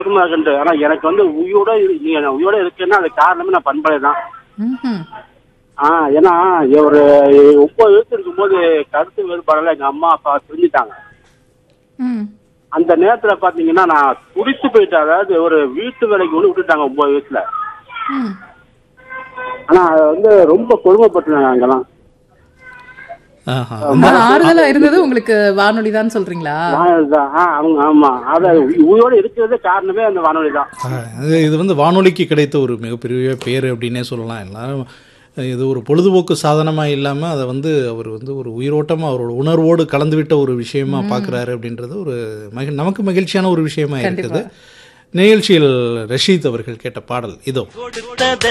குடும்பம் இருக்குன்ட்டு ஆனா எனக்கு வந்து உயிரோட இரு- நீங்க நான் உயிரோட இருக்கேன்னா அது காரணமே நான் பண்பலை தான் ம்ஹும். ஆ ஏன்னா ஒரு ஒன்பது வயசு இருக்கும்போது கருத்து வேறுபாடுல எங்க அம்மா அப்பா பிரிஞ்சுட்டாங்க ம். அந்த நேரத்துல பாத்தீங்கன்னா நான் குடிச்சு போயிட்டேன் அதாவது ஒரு வீட்டு வேலைக்கு ஒண்ணு விட்டுட்டாங்க ஒன்பது வயசுல ம். ஆனா அது வந்து ரொம்ப கொடுமைப்பட்டுனாங்க அங்கெல்லாம் ஆஹா. ரொம்ப ஆறுதலா இருந்தது உங்களுக்கு வானொலி தான் சொல்றீங்களா வானொலிதான். ஆ, அவங்க ஆமா அத உயிரோட இருக்கிறதே காரணமே அந்த வானொலி தான் ஆ, இது இது வந்து வானொலிக்கு கிடைத்த ஒரு மிகப்பெரிய பேர் அப்படின்னே சொல்லலாம் எல்லாரும் இது ஒரு பொழுதுபோக்கு சாதனமாக இல்லாமல் அதை வந்து அவர் வந்து ஒரு உயிரோட்டமாக அவரோட உணர்வோடு கலந்துவிட்ட ஒரு விஷயமா பார்க்குறாரு அப்படின்றது ஒரு மகி நமக்கு மகிழ்ச்சியான ஒரு விஷயமா இருக்குது நிகழ்ச்சியில் ரஷீத் அவர்கள் கேட்ட பாடல் இதோ கொடுத்ததை